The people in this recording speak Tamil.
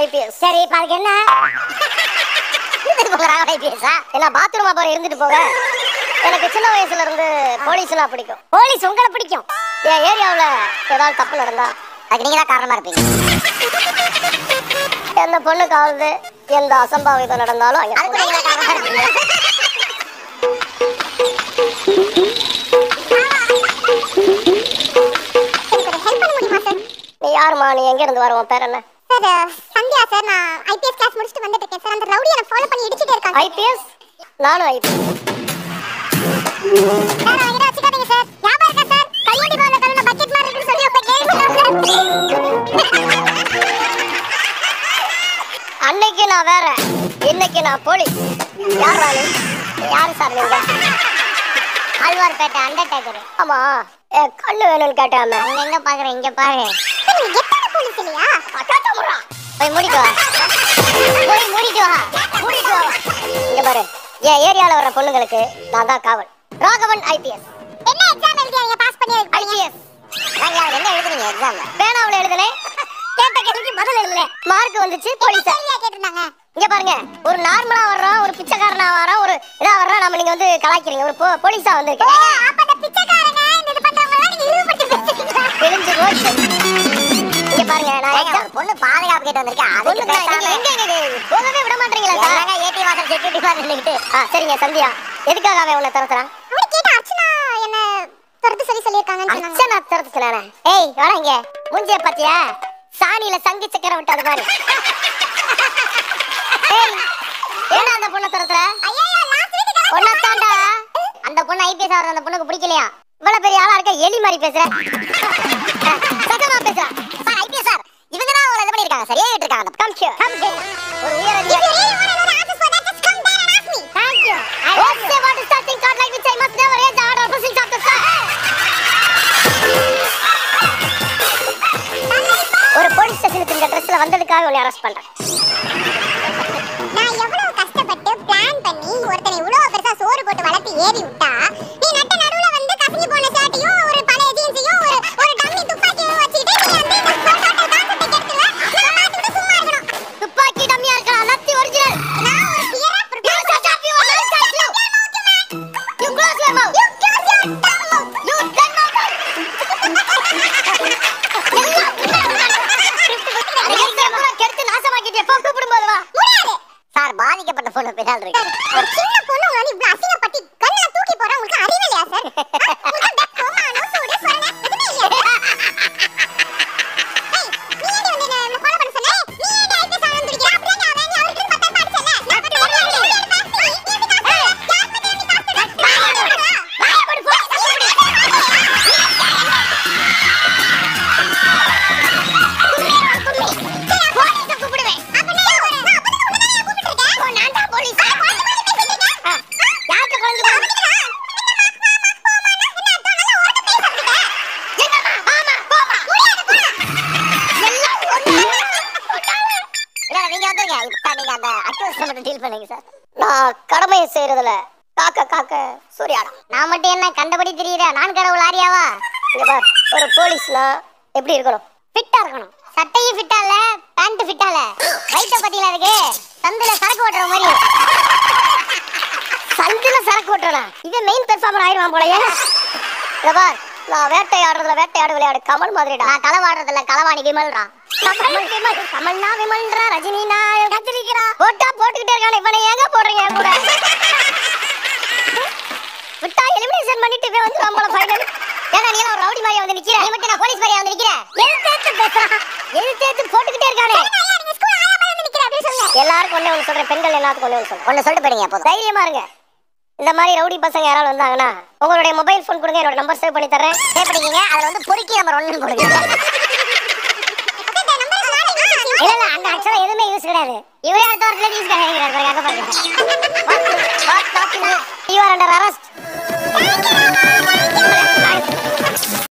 ஐபிஎஸ் சரி இப்ப அதுக்கு என்ன இருந்துட்டு போக ராகவன் ஐபிஎஸ்ஸா என்ன பாத்ரூமா போற இருந்துட்டு போக எனக்கு சின்ன வயசுல இருந்து போலீஸ்லாம் பிடிக்கும் போலீஸ் உங்களை பிடிக்கும் என் ஏரியாவுல ஏதாவது தப்பு நடந்தா அதுக்கு நீங்க தான் காரணமா இருப்பீங்க எந்த பொண்ணுக்காவது எந்த அசம்பாவிதம் நடந்தாலும் அங்க அதுக்கு நீங்க தான் காரணமா இருப்பீங்க நீ யாருமா நீ எங்க இருந்து வர உன் பேர் என்ன சார் சந்தியா சார் நான் ஐபிஎஸ் கிளாஸ் முடிச்சுட்டு வந்துட்டு இருக்கேன் சார் அந்த ரவுடி என்ன ஃபாலோ பண்ணி இடிச்சிட்டே இருக்காங்க ஐபிஎஸ் நானும் ஐபிஎஸ் சார் அவங்கிட்ட வச்சுக்காதீங்க சார் ஞாபகம் இருக்கா சார் கையடி பால கலந்த பக்கெட் மாதிரி இருக்குன்னு சொல்லி அப்ப கேள்வி அன்னைக்கு நான் வேற இன்னைக்கு நான் போலீஸ் யார் ராணி யாரு சார் நீங்க ஆழ்வார்பேட்டை அண்டர்டேக்கர் ஆமா என் கண்ணு வேணும்னு கேட்டாம அங்க எங்க பாக்குறேன் இங்க பாரு நீங்க எத்தனை போலீஸ் இல்லையா போய் மூடிட்டு வா போய் மூடிட்டு வா கூட்டிட்டு வா. இங்க பாரு என் ஏரியால வர பொண்ணுங்களுக்கு நான் தான் காவல் ராகவன் ஐபிஎஸ் என்ன எக்ஸாம் எழுதி அவங்க பாஸ் பண்ணி அதுக்கு போறீங்க? ஐபிஎஸ் நாங்க யார் என்ன எழுதுறீங்க எக்ஸாம்ல பேனாவுல எழுதுனேன் கேட்ட கேள்விக்கு பதில் எழுதல மார்க் வந்துச்சு போலீஸ் கேள்வியா கேட்டிருந்தாங்க இங்க பாருங்க ஒரு நார்மலா வர்றோம் ஒரு பிச்சைக்காரனா வரோம் ஒரு இதா வர்றோம் நம்ம நீங்க வந்து கலாய்க்கிறீங்க ஒரு போ- போலீஸா ஓ வந்திருக்கேன் அப்ப அந்த பிச்சைக்காரங்க இந்த இது பண்றவங்க எல்லாம் நீங்க இழிவுபடுத்தி பேசுறீங்களா தெரிஞ்சு போச்சு இங்க பாருங்க நான் ஏங்க, exam- ஒரு பொண்ணு பாதுகாப்பு கேட்டு வந்திருக்கேன் அதுக்கு பொண்ணுக்கு நான் பேசாம எங்க எங்க எங்க போகவே விட மாட்டீங்களா சார் என்னங்க ஏடி வாசல் செக்யூரிட்டி மாதிரி நின்னுக்கிட்டு ஆ சரிங்க சந்தியா எதுக்காக அவன் உன்னை துரத்துறான் அவரு கேட்ட அர்ச்சனா என்ன துரத்து சொல்லி சொல்லியிருக்காங்கன்னு சொன்னாங்க அச்சனா துரத்து சொன்னானே ஏய் வாடா இங்க மூஞ்சிய பாத்தியா சாணியில சங்கு சக்கரம் விட்டது மாதிரி ஏய் ஏன்னா அந்த பொண்ணை துரத்துற ஐயோ லாஸ்ட் வீக் இதெல்லாம் பொண்ணத்தாண்டா அந்த பொண்ணு ஐபிஎஸ் ஆகிறது அந்த பொண்ணுக்கு பிடிக்கலையா இவ்வளவு பெரிய ஆளா இருக்க எலி மாதிரி பேசுற சத்தமா பேசுற சார் ஐபிஎஸ் சார் இவங்க தான் உங்களை இது பண்ணிருக்காங்க சரியா இருக்காங்க கம் ஹியர் கம் ஹியர் ஒரு உயர் If you அதிகாரி really want to know the answers for that, just come there and ask me. Thank you. I won't say what is starting card like which I must never raise the order of pursuit of the sky. ஒரு போலீஸ் ஸ்டேஷனுக்கு இந்த ட்ரெஸ்ல வந்ததுக்காக உன்னை அரெஸ்ட் பண்றேன் நான் எவ்வளவு கஷ்டப்பட்டு plan பண்ணி ஒருத்தனை இவ்வளவு பெருசா சோறு போட்டு வளர்த்து ஏவி விட்டா, நீ நட்ட நடுவுல வந்து கசங்கி போன ஷர்ட்டையும், ஒரு பழைய ஜீன்ஸையும், ஒரு ஒரு டம்மி துப்பாக்கியையும் வச்சுக்கிட்டு நீ வந்து இந்த total concept அ கெடுத்துருவ. நான் பார்த்துக்கிட்டு சும்மா இருக்கணும். துப்பாக்கி டம்மியா இருக்கலாம் நத்தி ஒரிஜினல் நான் ஒரு fear ah prepare You shut up, you are not shut you. You close your mouth. You close your damn mouth. You dead mouth. அட, இருக்கிற பூரா கெடுத்து நாசமாக்கிட்டே போ கூப்பிடும்போது வா முடியாது. சார் பாதிக்கப்பட்ட பொண்ணு பின்னால் இருக்கு ஒரு சின்ன பொண்ணு உங்களை வந்து இவ்வளவு அசிங்கப்படுத்தி கண்ணுல தூக்கி போறா, உங்களுக்கு அறிவு இல்லையா சார்? ஆ? உங்களுக்கு வெக்கம், மானம், சூடு, சொரணை, எதுவுமே இல்லையா? ஏய், நீ ஏன்டி வந்து என்னை என்னை follow பண்ண சொன்ன? நீ ஏன்டி IPS ஆகணும்னு துடிக்கிற? அப்படியே நீ அவன் நீ அவருக்கு பத்தாயிரம் ரூபாய் அடிச்சல்ல? நான் பத்து ரூபாய் எப்படி எடுப்பேன்? நீ நீ எப்படி காசு தருவ? யார் பத்தி எப்படி காசு தருவ? வாயை மூடுடா. வாயை மூடு, போ. சரி, போலீஸை கூப்பிடுவேன். அப்ப நான் ஏன் வரேன்? நான் அப்பதான் உன்னை தானே கூப்பிட்டு இருக்கேன். ஓ, நான் தான் போலீஸ். ஆ, குழந்தை மாதிரி பேசிட்டு இருக்க. ஆ, யார்கிட்ட குழந்தை குழந்தை? அவனுக்குதான். என்ன அர்த்தம்? நல்லா உரக்க பேசுறதுக்கு. என்னம்மா? ஆமா, போம்மா. முடியாது, போடா. எல்லாம் ஒண்ணு. இல்ல இல்ல, நீங்க வந்துருங்க இப்ப நீங்க அந்த அக்யூஸ் மட்டும் டீல் பண்ணுங்க சார் நான் கடமையை செய்யறதுல காக்க காக்க சூர்யாடம் நான் மட்டும் என்ன கண்டபடி தெரியுற நான் கடவுள் ஆரியாவா இங்க பார் ஒரு போலீஸ்னா எப்படி இருக்கணும் ஃபிட்டா இருக்கணும் சட்டையும் ஃபிட்டா இல்ல பேண்ட் ஃபிட்டா இல்ல வயிற்ற பத்தியில இருக்கு சந்துல சரக்கு ஓட்டுற மாதிரி சந்தில சரக்கு ஓட்டுறா இவன் மெயின் பெர்ஃபார்மர் ஆயிடுவான் போலயே இங்க பார் நான் வேட்டையாடுறதுல வேட்டையாடு விளையாடு கமல் மாதிரிடா நான் களவாடுறதுல களவாணி விமல்றா கமல் விமல் கமல்னா விமல்ன்றா ரஜினினா கத்திரிக்கிறா போட்டா போட்டுக்கிட்டே இருக்கானே இவனை ஏங்க போடுறீங்க என் கூட விட்டா எலிமினேஷன் பண்ணிட்டு இவன் வந்து நம்மள ஃபைனல் ஏன்னா நீ எல்லாம் ஒரு ரவுடி மாதிரியா வந்து நிக்கிற நீ மட்டும் நான் போலீஸ் மாதிரியா வந்து நிக்கிற எழுத்தேத்து பேசுறான் எழுத்தேத்து போட்டுக்கிட்டே இருக்கானே ஐயா, நீங்க ஸ்கூல் ஆயா மாதிரி வந்து நிக்கிற, அப்படியே சொல்லுங்க. எல்லாருக்கும் ஒண்ணே ஒன்று சொல்றேன் பெண்கள் எல்லாத்துக்கும் ஒண்ணே ஒன்று சொல்றேன் ஒன்னு சொல்லிட்டு போயிடுங்க போதும் தைரியமா இருங்க இந்த மாதிரி ரவுடி பசங்க யாராவது வந்தாங்கன்னா உங்களுடைய மொபைல் ஃபோன் கொடுங்க என்னோட நம்பர் சேவ் பண்ணி தர்றேன் சேவ் பண்ணிக்கங்க அதுல வந்து பொறுக்கி நம்பர் ஒன்னு போடுங்க இந்த number க்கு நானே use இல்ல இல்ல அங்க ஆக்சுவலா எதுவுமே யூஸ் கிடையாது இவரே அடுத்த வாரத்துல யூஸ் கிடையாது பாருங்க அங்க பாருங்க What talking? You are under arrest.